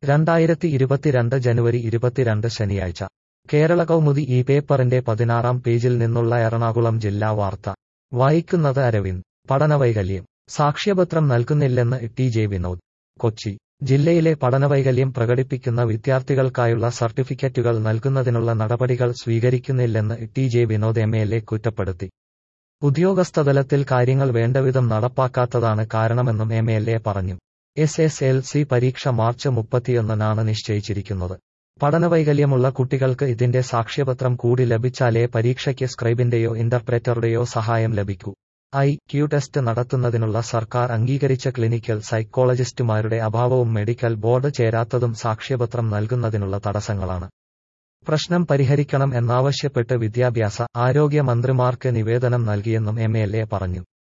രണ്ടായിരത്തി ഇരുപത്തിരണ്ട് ജനുവരി ഇരുപത്തിരണ്ട് ശനിയാഴ്ച കേരള കൗമുദി ഈ പേപ്പറിന്റെ പതിനാറാം പേജിൽ നിന്നുള്ള എറണാകുളം ജില്ലാ വാർത്ത വായിക്കുന്നത് അരവിന്ദ് പഠനവൈകല്യം സാക്ഷ്യപത്രം നൽകുന്നില്ലെന്ന് ടി ജെ വിനോദ് കൊച്ചി ജില്ലയിലെ പഠനവൈകല്യം പ്രകടിപ്പിക്കുന്ന വിദ്യാർത്ഥികൾക്കായുള്ള സർട്ടിഫിക്കറ്റുകൾ നൽകുന്നതിനുള്ള നടപടികൾ സ്വീകരിക്കുന്നില്ലെന്ന് T J Vinod M L A കുറ്റപ്പെടുത്തി ഉദ്യോഗസ്ഥതലത്തിൽ കാര്യങ്ങൾ വേണ്ടവിധം നടപ്പാക്കാത്തതാണ് കാരണമെന്നും എം എൽ എ പറഞ്ഞു എസ് എസ് എൽ സി പരീക്ഷ മാർച്ച് മുപ്പത്തിയൊന്നിനാണ് നിശ്ചയിച്ചിരിക്കുന്നത് പഠനവൈകല്യമുള്ള കുട്ടികൾക്ക് ഇതിന്റെ സാക്ഷ്യപത്രം കൂടി ലഭിച്ചാലേ പരീക്ഷയ്ക്ക് സ്ക്രൈബിന്റെയോ ഇന്റർപ്രറ്ററുടെയോ സഹായം ലഭിക്കൂ ഐ ക്യു ടെസ്റ്റ് നടത്തുന്നതിനുള്ള സർക്കാർ അംഗീകരിച്ച ക്ലിനിക്കൽ സൈക്കോളജിസ്റ്റുമാരുടെ അഭാവവും മെഡിക്കൽ ബോർഡ് ചേരാത്തതും സാക്ഷ്യപത്രം നൽകുന്നതിനുള്ള തടസ്സങ്ങളാണ് പ്രശ്നം പരിഹരിക്കണം എന്നാവശ്യപ്പെട്ട് വിദ്യാഭ്യാസ ആരോഗ്യ മന്ത്രിമാർക്ക് നിവേദനം നൽകിയെന്നും എം എൽ എ പറഞ്ഞു